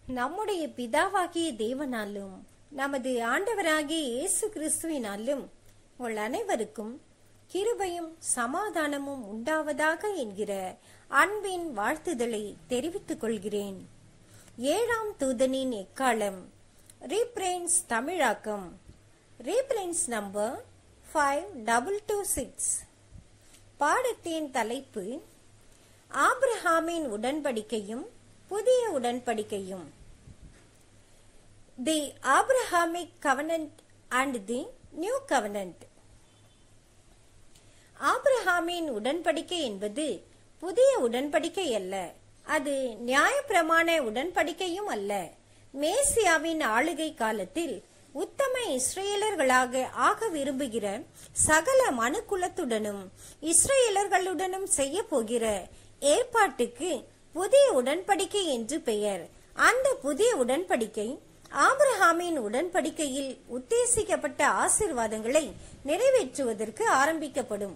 நம்முடைய பிதாவாகிய தேவனாலும் நமது ஆண்டவராகிய இயேசு கிறிஸ்துவினாலும் உங்கள் அனைவருக்கும் கிருபையும் சமாதானமும் உண்டாவதாக என்கிற அன்பின் வாழ்த்துதலை தெரிவித்துக் கொள்கிறேன் ஏழாம் தூதனின் எக்காலம் ரீப்ரெயின்ஸ் தமிழாக்கம் refrains number five double two six பாடத்தின் தலைப்பு ஆபிரஹாமின் உடன்படிக்கையும் புதிய உடன்படிக்கையும் the Abrahamic covenant and the new covenant ஆபிரஹாமின் உடன்படிக்கை என்பது புதிய உடன்படிக்கை அல்ல அது நியாயப்பிரமாண உடன்படிக்கையும் அல்ல மேசியாவின் ஆளுகை காலத்தில் உத்தம இஸ்ரேலர்களாக ஆக விரும்புகிற சகல மனுக்குலத்துடனும் இஸ்ரேலர்களுடனும் செய்ய போகிற ஏற்பாட்டுக்கு புதிய உடன்படிக்கை என்று பெயர் அந்த புதிய உடன்படிக்கை ஆபிரஹாமின் உடன்படிக்கையில் உத்தேசிக்கப்பட்ட ஆசிர்வாதங்களை நிறைவேற்றுவதற்கு ஆரம்பிக்கப்படும்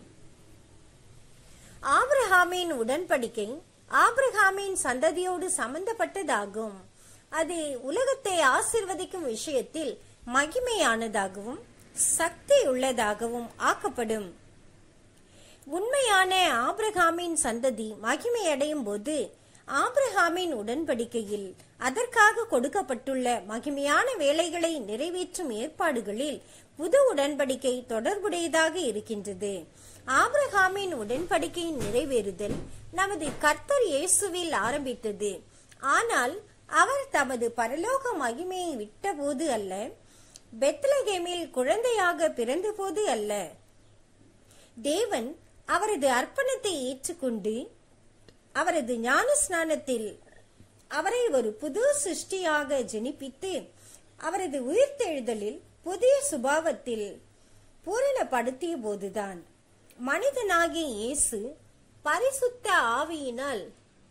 ஆபிரஹாமின் உடன்படிக்கை ஆபிரஹாமின் சந்ததியோடு சம்பந்தப்பட்டதாகும் அது உலகத்தை ஆசிர்வதிக்கும் விஷயத்தில் மகிமையானதாகவும் சக்தி உள்ளதாகவும் ஆக்கப்படும் உண்மையான ஆபிரகாமின் சந்ததி மகிமையடையும் போது ஆபிரகாமின் உடன்படிக்கையில் அதற்காக கொடுக்கப்பட்டுள்ள மகிமையான வேலைகளை நிறைவேற்றும் ஏற்பாடுகளில் புது உடன்படிக்கை தொடர்புடையதாக இருக்கின்றது ஆபிரகாமின் உடன்படிக்கையின் நிறைவேறுதல் நமது கர்த்தர் இயேசுவில் ஆரம்பித்தது ஆனால் அவர் தமது பரலோக மகிமையை விட்டபோது அல்ல பெத்லகேமில் குழந்தையாக பிறந்தபோது அல்ல தேவன் அவரது அர்ப்பணத்தை ஏற்றுக்கொண்டு அவரது ஞான ஸ்நானத்தில் அவரை ஒரு புது சிருஷ்டியாக ஜெனிப்பித்து அவரது உயிர்த்தெழுதலில் புதிய சுபாவத்தில் பூரணப்படுத்திய போதுதான் மனிதனாகிய இயேசு பரிசுத்த ஆவியினால்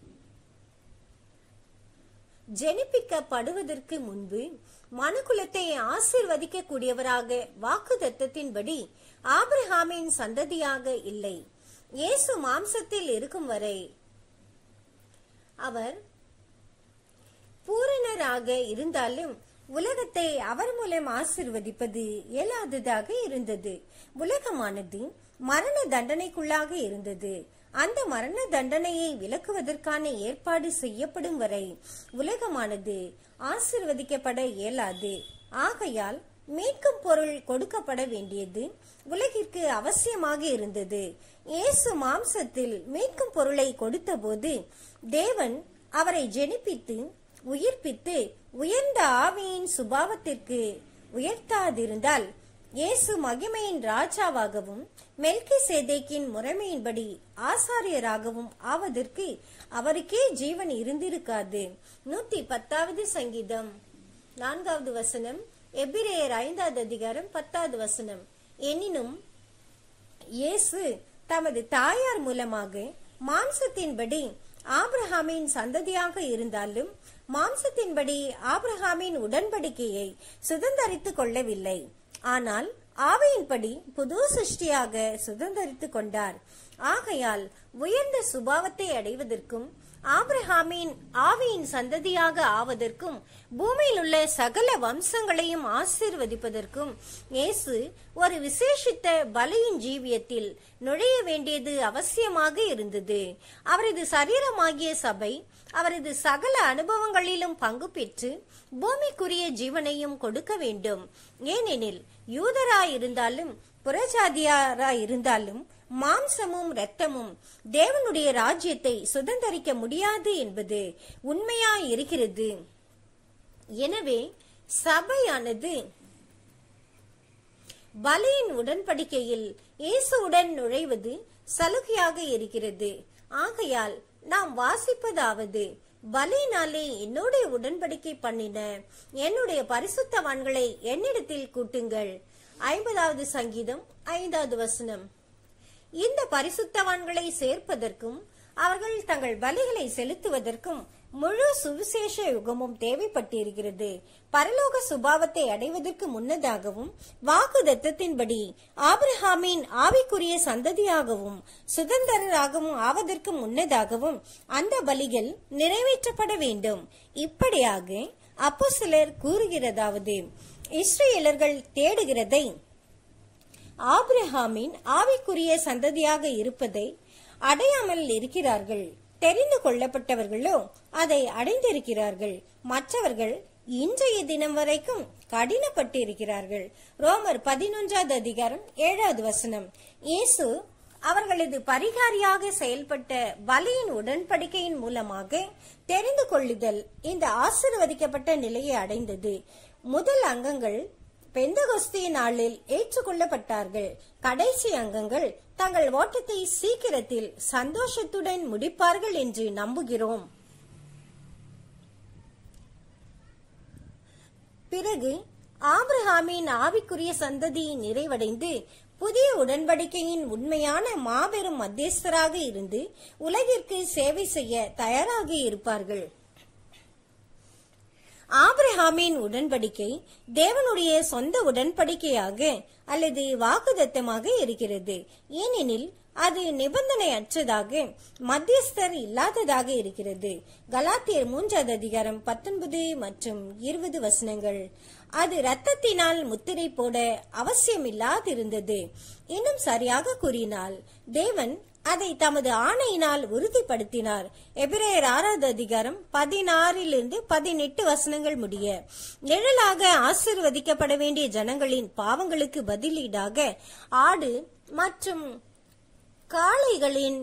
ஜெனிப்பிக்கப்படுவதற்கு முன்பு மனுக்குலத்தை ஆசிர்வதிக்க கூடியவராக வாக்கு தத்தத்தின்படி ஆபிரஹாமின் சந்ததியாக இல்லை இயேசு மாம்சத்தில் இருக்கும் வரை அவர் பூரணராக இருந்தாலும் உலகத்தை அவர் மூலம் ஆசிர்வதிப்பது இயலாததாக இருந்தது உலகமானது மரண தண்டனைக்குள்ளாக இருந்தது அந்த மரண தண்டனையை விலக்குவதற்கான ஏற்பாடு செய்யப்படும் வரை உலகமானது ஆசிர்வதிக்கப்பட இயலாது ஆகையால் மீட்கும் பொருள் கொடுக்கப்பட வேண்டியது உலகிற்கு அவசியமாக இருந்தது இயேசு மாம்சத்தில் மீட்கும் பொருளை கொடுத்தபோது தேவன் அவரை ஜெனிப்பித்து உயிர்ப்பித்து உயர்ந்த ஆவியின் சுபாவத்திற்கு உயர்த்தாதிருந்தால் இயேசு மகிமையின் ராஜாவாகவும் மெல்கி சேதேக்கின் முறைமையின்படி ஆசாரியராகவும் ஆவதற்கு அவருக்கே ஜீவன் இருந்திருக்காது நூத்தி பத்தாவது சங்கீதம் நான்காவது வசனம் எபிரேயர் ஐந்தாவது அதிகாரம் பத்தாவது வசனம் எனினும் இயேசு தமது தாயார் மூலமாக மாம்சத்தின்படி ஆபிரஹாமின் சந்ததியாக இருந்தாலும் மாம்சத்தின்படி ஆபிரஹாமின் உடன்படிக்கையை சுதந்தரித்துக் கொள்ளவில்லை ஆனால் ஆவையின்படி புது சிருஷ்டியாக சுதந்தரித்துக் கொண்டார் ஆகையால் உயர்ந்த சுபாவத்தை அடைவதற்கும் ஆபிரஹாமின் ஆவியின் சந்ததியாக ஆவதற்கும் பூமியில் உள்ள சகல வம்சங்களையும் ஆசீர்வதிப்பதற்கும் இயேசு ஒரு விசேஷித்த பலியின் ஜீவியத்தில் நுழைய வேண்டியது அவசியமாக இருந்தது அவரது சரீரமாகிய சபை அவரது சகல அனுபவங்களிலும் பங்கு பெற்று பூமிக்குரிய ஜீவனையும் கொடுக்க வேண்டும் ஏனெனில் யூதராய் இருந்தாலும் புறஜாதியாராய் இருந்தாலும் மாம்சமும் இரத்தமும் தேவனுடைய ராஜ்யத்தை சுதந்தரிக்க முடியாது என்பது உண்மையாய் இருக்கிறது எனவே சபையானது பலியின் உடன்படிக்கையில் இயேசுவுடன் நுழைவது சலுகையாக இருக்கிறது ஆகையால் நாம் வாசிப்பதாவது பலியினாலே என்னோட உடன்படிக்கை பண்ணின என்னுடைய பரிசுத்தவான்களை என்னிடத்தில் கூட்டுங்கள் ஐம்பதாவது சங்கீதம் ஐந்தாவது வசனம் இந்த பரிசுத்தவான்களை சேர்ப்பதற்கும் அவர்கள் தங்கள் பலிகளை செலுத்துவதற்கும் முழு சுவிசேஷ யுகமும் தேவைப்பட்டிருக்கிறது பரலோக சுபாவத்தை அடைவதற்கு முன்னதாகவும் வாக்கு தத்தத்தின்படி ஆபிரஹாமின் ஆவிக்குரிய சந்ததியாகவும் சுதந்திரராகவும் ஆவதற்கு முன்னதாகவும் அந்த பலிகள் நிறைவேற்றப்பட வேண்டும் இப்படியாக அப்போ சிலர் கூறுகிறதாவது இஸ்ரேலர்கள் தேடுகிறதை ஆபிரஹாமின் ஆவிக்குரிய சந்ததியாக இருப்பதை அடையாமல் இருக்கிறார்கள் தெரிந்து கொள்ளப்பட்டவர்களோ அதை அடைந்திருக்கிறார்கள் மற்றவர்கள் இன்றைய தினம் வரைக்கும் கடினப்பட்டிருக்கிறார்கள் ரோமர் பதினொன்றாவது அதிகாரம் ஏழாவது வசனம் இயேசு அவர்களது பரிகாரியாக செயல்பட்ட பலியின் உடன்படிக்கையின் மூலமாக தெரிந்து கொள்ளுதல் இந்த ஆசிர்வதிக்கப்பட்ட நிலையை அடைந்தது முதல் அங்கங்கள் பெந்தகொஸ்தி நாளில் ஏற்றுக்கொள்ளப்பட்டார்கள் கடைசி அங்கங்கள் தங்கள் ஓட்டத்தை சீக்கிரத்தில் சந்தோஷத்துடன் முடிப்பார்கள் என்று நம்புகிறோம் பிறகு ஆபிரஹாமின் ஆவிக்குரிய சந்ததி நிறைவடைந்து புதிய உடன்படிக்கையின் உண்மையான மாபெரும் மத்தியஸ்தராக இருந்து உலகிற்கு சேவை செய்ய தயாராக இருப்பார்கள் ஆபிரஹாமின் உடன்படிக்கை தேவனுடைய சொந்த உடன்படிக்கையாக அல்லது வாக்குதத்தமாக இருக்கிறது ஏனெனில் அது நிபந்தனை அற்றதாக மத்தியஸ்தர் இல்லாததாக இருக்கிறது கலாத்தியர் மூன்றாவது அதிகாரம் பத்தொன்பது மற்றும் இருபது வசனங்கள் அது இரத்தத்தினால் முத்திரை போட அவசியமில்லாதிருந்தது இன்னும் சரியாக கூறினால் தேவன் அதை தமது ஆணையினால் உறுதிப்படுத்தினார் எபிரேயர் ஆறாவது அதிகாரம் பதினாறிலிருந்து பதினெட்டு வசனங்கள் முடிய நிழலாக ஆசிர்வதிக்கப்பட வேண்டிய ஜனங்களின் பாவங்களுக்கு பதிலீடாக ஆடு மற்றும் காளைகளின்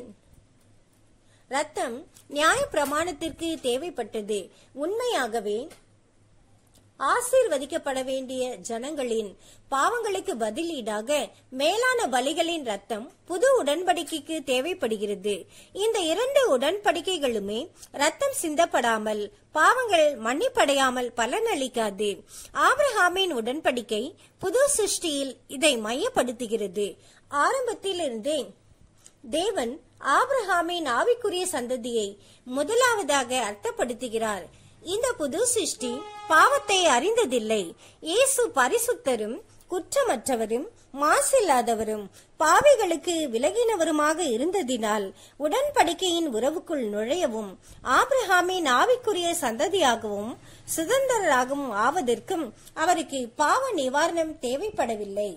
ரத்தம் நியாய பிரமாணத்திற்கு தேவைப்பட்டது உண்மையாகவே ஆசீர்வதிக்கப்பட வேண்டிய ஜனங்களின் பாவங்களுக்கு பதிலீடாக மேலான பலிகளின் ரத்தம் புது உடன்படிக்கைக்கு தேவைப்படுகிறது இந்த இரண்டு உடன்படிக்கைகளுமே ரத்தம் சிந்தப்படாமல் பாவங்கள் மன்னிப்படையாமல் பலனளிக்காது ஆபிரஹாமின் உடன்படிக்கை புது சிருஷ்டியில் இதை மையப்படுத்துகிறது ஆரம்பத்தில் இருந்தே தேவன் ஆபிரஹாமின் ஆவிக்குரிய சந்ததியை முதலாவதாக அர்த்தப்படுத்துகிறார் இந்த புது சிருஷ்டி பாவத்தை அறிந்ததில்லை இயேசு பரிசுத்தரும் குற்றமற்றவரும் மாசில்லாதவரும் பாவிகளுக்கு விலகினவருமாக இருந்ததினால் உடன்படிக்கையின் உறவுக்குள் நுழையவும் ஆபிரஹாமின் ஆவிக்குரிய சந்ததியாகவும் சுதந்திரராகவும் ஆவதற்கும் அவருக்கு பாவ நிவாரணம் தேவைப்படவில்லை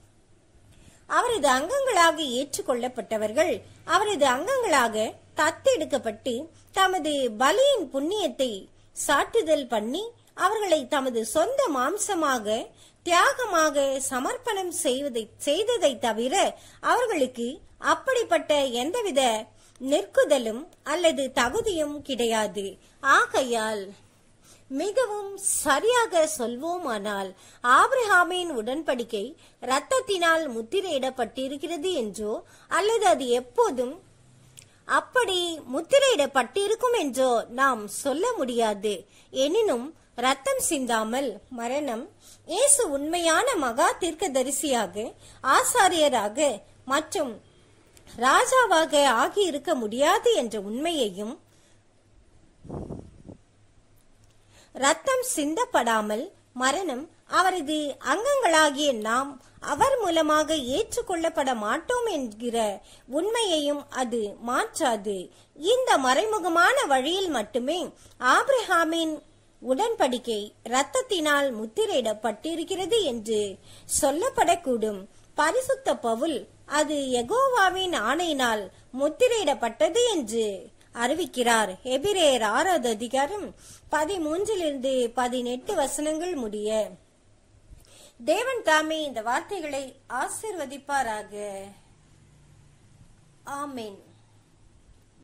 அவரது அங்கங்களாக ஏற்றுக்கொள்ளப்பட்டவர்கள் அவரது அங்கங்களாக தத்தெடுக்கப்பட்டு தமது பலியின் புண்ணியத்தை சாட்டுதல் பண்ணி அவர்களை தமது சொந்த மாம்சமாக தியாகமாக சமர்ப்பணம் செய்வதை செய்ததை தவிர அவர்களுக்கு அப்படிப்பட்ட எந்தவித நிற்குதலும் அல்லது தகுதியும் கிடையாது ஆகையால் மிகவும் சரியாக சொல்வோமானால் ஆபிரஹாமின் உடன்படிக்கை ரத்தத்தினால் முத்திரையிடப்பட்டிருக்கிறது என்றோ அல்லது அது எப்போதும் அப்படி முத்திரையிடப்பட்டிருக்கும் என்றோ நாம் சொல்ல முடியாது எனினும் ரத்தம் சிந்தாமல் மரணம் இயேசு உண்மையான மகா தீர்க்கதரிசியாக ஆசாரியராக மற்றும் ராஜாவாக ஆகியிருக்க முடியாது என்ற உண்மையையும் ரத்தம் சிந்தப்படாமல் மரணம் அவரது அங்கங்களாகிய நாம் அவர் மூலமாக ஏற்றுக்கொள்ளப்பட மாட்டோம் என்கிற உண்மையையும் அது மாற்றாது இந்த மறைமுகமான வழியில் மட்டுமே ஆபிரஹாமின் உடன்படிக்கை ரத்தத்தினால் முத்திரையிடப்பட்டிருக்கிறது என்று சொல்லப்படக்கூடும் பரிசுத்த பவுல் அது எகோவாவின் ஆணையினால் முத்திரையிடப்பட்டது என்று அறிவிக்கிறார் எபிரேயர் ஆறாவது அதிகாரம் பதிமூன்றிலிருந்து பதினெட்டு வசனங்கள் முடிய தேவன் தாமே இந்த வார்த்தைகளை ஆசிர்வதிப்பாராக ஆமேன்